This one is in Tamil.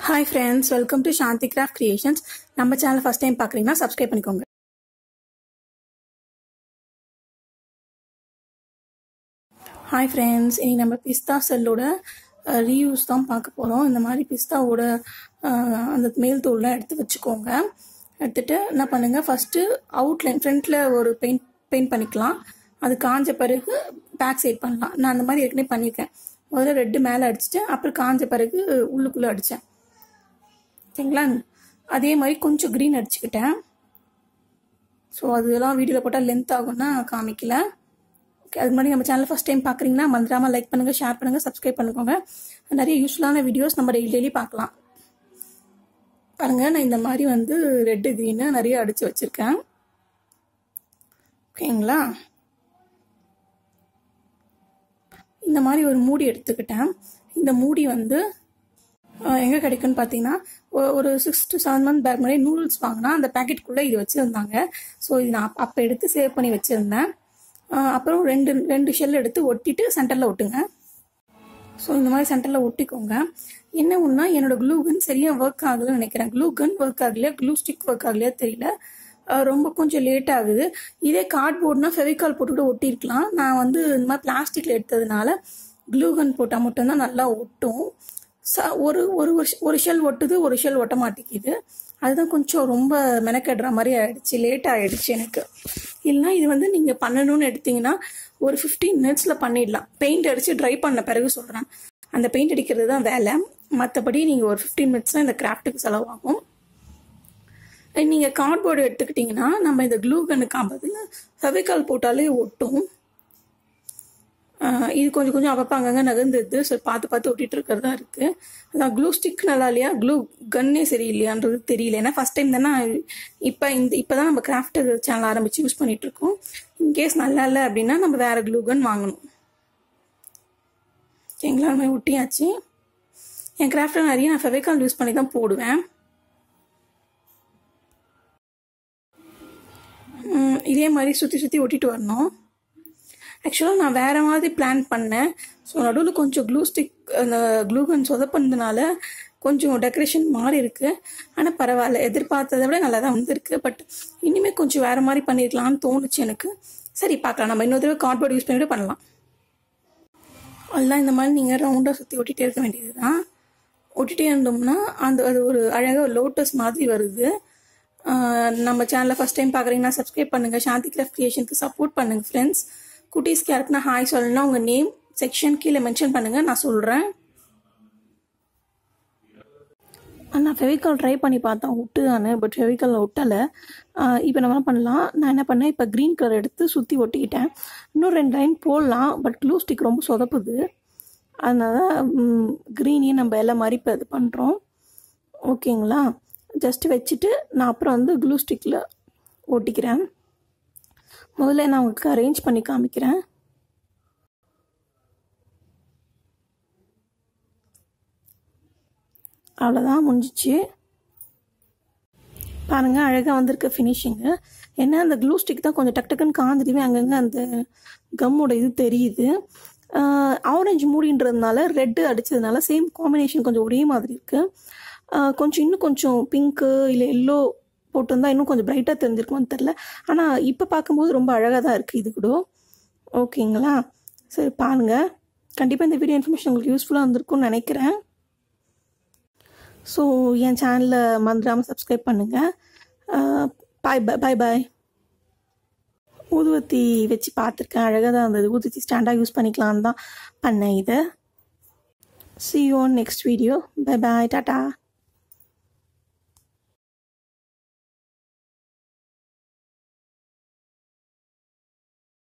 hi friends welcome to Shanti craft creations நம்ம சேனல் ஃபஸ்ட் டைம் பார்க்குறீங்கன்னா சப்ஸ்கிரைப் பண்ணிக்கோங்க ஹாய் ஃப்ரெண்ட்ஸ் இன்னைக்கு நம்ம பிஸ்தா செல்லோட ரீயூஸ் தான் பார்க்க போகிறோம் இந்த மாதிரி பிஸ்தாவோட அஹ், அந்த மேல் தோல்லாம் எடுத்து வச்சுக்கோங்க எடுத்துட்டு என்ன பண்ணுங்கள் ஃபஸ்ட்டு அவுட்லைன் ஃப்ரண்ட்டில் ஒரு பெயிண்ட் பெயிண்ட் பண்ணிக்கலாம் அது காஞ்ச பிறகு பேக் சைட் பண்ணலாம் நான் அந்த மாதிரி ஏற்கனவே பண்ணியிருக்கேன் முதல்ல ரெட்டு மேலே அடிச்சிட்டு அப்புறம் காஞ்ச பிறகு உள்ளுக்குள்ளே அடித்தேன் ஓகேங்களா அதே மாதிரி கொஞ்சம் க்ரீன் அடிச்சுக்கிட்டேன் ஸோ அதெல்லாம் வீடியோவில் போட்டால் லென்த் ஆகும்னா காமிக்கல ஓகே அது மாதிரி நம்ம சேனல் ஃபஸ்ட் டைம் பார்க்குறீங்கன்னா மறந்துடாமல் லைக் பண்ணுங்கள் ஷேர் பண்ணுங்கள் சப்ஸ்கிரைப் பண்ணிக்கோங்க நிறைய யூஸ்ஃபுல்லான வீடியோஸ் நம்ம டெய்லி டெய்லி பார்க்கலாம் பாருங்கள் நான் இந்த மாதிரி வந்து ரெட்டு க்ரீனு நிறைய அடித்து வச்சுருக்கேன் ஓகேங்களா இந்த மாதிரி ஒரு மூடி எடுத்துக்கிட்டேன் இந்த மூடி வந்து அஹ், எங்க கிடைக்கும்னு பார்த்தீங்கன்னா ஒ- ஒரு six to seven month pack முன்னாடி நூடுல்ஸ் வாங்கினா அந்த பேக்கெட்டுக்குள்ளே இது வச்சுருந்தாங்க ஸோ இது நான் அப்போ எடுத்து சேவ் பண்ணி வச்சுருந்தேன் அஹ், அப்புறம் ரெண்டு ரெண்டு ஷெல் எடுத்து ஒட்டிட்டு சென்டரில் ஒட்டுங்க ஸோ இந்த மாதிரி சென்டரில் ஒட்டிக்கோங்க என்ன ஒன்றா என்னோட க்ளூ கன் சரியாக ஒர்க் ஆகலைன்னு நினைக்கிறேன் க்ளூ கன் ஒர்க் ஆகலையா க்ளூ ஸ்டிக் ஒர்க் ஆகலையா தெரியல அஹ் ரொம்ப கொஞ்சம் லேட் ஆகுது இதே கார்ட்போர்ட்னா ஃபெவிகால் போட்டுக்கூட ஒட்டியிருக்கலாம் நான் வந்து இந்த மாதிரி பிளாஸ்டிக்கில் எடுத்ததுனால க்ளூ கன் போட்டால் மட்டும்தான் நல்லா ஒட்டும் ச ஒரு ஒரு வருஷ- ஒரு ஷெல் ஒட்டுது ஒரு ஷெல் ஒட்ட மாட்டேங்குது அதுதான் கொஞ்சம் ரொம்ப மெனக்கெடுற மாதிரி ஆயிடுச்சு லேட் ஆயிடுச்சு எனக்கு இல்லைன்னா இது வந்து நீங்கள் பண்ணணும்னு எடுத்தீங்கன்னா ஒரு ஃபிஃப்டீன் மினிட்ஸில் பண்ணிடலாம் பெயிண்ட் அடித்து ட்ரை பண்ண பிறகு சொல்கிறேன் அந்த பெயிண்ட் அடிக்கிறது தான் வேலை மற்றபடி நீங்கள் ஒரு ஃபிஃப்டீன் மினிட்ஸ் தான் இந்த கிராஃப்ட்டுக்கு செலவாகும் நீங்கள் கார்ட்போர்டு எடுத்துக்கிட்டிங்கன்னா நம்ம இந்த க்ளூ கன்னுக்கு பதில் ஃபெவிகால் போட்டாலே ஒட்டும் ஆஹ் இது கொஞ்சம் கொஞ்சம் அப்பப்போ அங்கங்கே நகர்ந்துடுது ஸோ பார்த்து பார்த்து ஒட்டிட்டு இருக்கிறதா இருக்குது அதான் க்ளூ ஸ்டிக் நல்லா இல்லையா க்ளூ கன்னே சரியில்லையான்றது தெரியல ஏன்னா ஃபஸ்ட் டைம் தானே இப்போ இந்த இப்போ தான் நம்ம கிராஃப்ட் சேனல் ஆரம்பித்து யூஸ் பண்ணிட்டு இருக்கோம் இன்கேஸ் நல்லா இல்லை அப்படின்னா நம்ம வேறு க்ளூ கன் வாங்கணும் ஓகேங்களா நம்ம ஒட்டியாச்சு என் கிராஃப்டில் நிறைய நான் ஃபெவிகால் யூஸ் பண்ணி தான் போடுவேன் ம், இதே மாதிரி சுற்றி சுற்றி ஒட்டிட்டு வரணும் ஆக்சுவலாக நான் வேறு மாதிரி பிளான் பண்ணேன் ஸோ நடுவில் கொஞ்சம் க்ளூ ஸ்டிக் அந்த க்ளூகன் சொதப்பினதுனால கொஞ்சம் டெக்கரேஷன் மாறி இருக்கு ஆனால் பரவாயில்ல எதிர்பார்த்ததை விட நல்லா தான் வந்திருக்கு பட் இனிமேல் கொஞ்சம் வேறு மாதிரி பண்ணியிருக்கலாம்னு தோணுச்சு எனக்கு சரி பார்க்கலாம் நம்ம இன்னொரு தடவை கார்ட்போர்ட் யூஸ் பண்ணிட்டு பண்ணலாம் அதெல்லாம் இந்த மாதிரி நீங்கள் ரவுண்டாக சுற்றி ஒட்டிகிட்டே இருக்க வேண்டியது தான் ஒட்டிகிட்டே இருந்தோம்னா அந்த அது ஒரு அழகாக ஒரு லோட்டஸ் மாதிரி வருது ஆஹ் நம்ம சேனலை ஃபஸ்ட் டைம் பார்க்குறீங்கன்னா சப்ஸ்கிரைப் பண்ணுங்கள் சாந்தி கிராஃப்ட் கிரியேஷனுக்கு சப்போர்ட் பண்ணுங்கள் ஃப்ரெண்ட்ஸ் குட்டீஸ்க்கு யாருக்குன்னா ஹாய் சொல்லணும்னா உங்கள் நேம் செக்ஷன் கீழே மென்ஷன் பண்ணுங்கள் நான் சொல்கிறேன் நான் ஃபெவிகால் ட்ரை பண்ணி பார்த்தேன் ஒட்டுதானே பட் ஃபெவிகால் ஒட்டலை இப்போ நம்ம என்ன பண்ணலாம் நான் என்ன பண்ணேன் இப்போ க்ரீன் கலர் எடுத்து சுற்றி ஒட்டிக்கிட்டேன் இன்னும் ரெண்டு லைன் போடலாம் பட் க்ளூ ஸ்டிக் ரொம்ப சொதப்புது அதனால க்ரீனையும் நம்ம எல்லாம் மாதிரி இப்போ இது பண்ணுறோம் ஓகேங்களா ஜஸ்ட் வச்சுட்டு நான் அப்புறம் வந்து க்ளூ ஸ்டிக்கில் ஒட்டிக்கிறேன் முதல்ல நான் உங்களுக்கு அரேஞ்ச் பண்ணி காமிக்கிறேன் அவ்வளோதான் முடிஞ்சிச்சு பாருங்கள் அழகாக வந்திருக்க ஃபினிஷிங்கு என்ன அந்த க்ளூ ஸ்டிக் தான் கொஞ்சம் டக் டக்குன்னு காந்துட்டுமே அங்கங்கே அந்த கம்மோட இது தெரியுது ஆரஞ்சு மூடின்றதுனால ரெட்டு அடித்ததுனால சேம் காம்பினேஷன் கொஞ்சம் ஒரே மாதிரி இருக்குது கொஞ்சம் இன்னும் கொஞ்சம் பிங்க்கு இல்லை எல்லோ போட்டிருந்தா இன்னும் கொஞ்சம் பிரைட்டாக தெரிஞ்சிருக்குமான்னு தெரில ஆனால் இப்போ பார்க்கும்போது ரொம்ப அழகாக தான் இருக்குது இது கூட ஓகேங்களா சரி பாருங்கள் கண்டிப்பாக இந்த வீடியோ இன்ஃபர்மேஷன் உங்களுக்கு யூஸ்ஃபுல்லாக இருந்திருக்கும்னு நினைக்கிறேன் ஸோ என் சேனலை மறந்துடாமல் சப்ஸ்கிரைப் பண்ணுங்கள் பாய் பாய் பாய் பாய் ஊதுவத்தி வச்சு பார்த்துருக்கேன் அழகாக தான் இருந்தது ஊதுவத்தி ஸ்டாண்டாக யூஸ் பண்ணிக்கலான்னு தான் பண்ணேன் இதை see you next video bye bye tata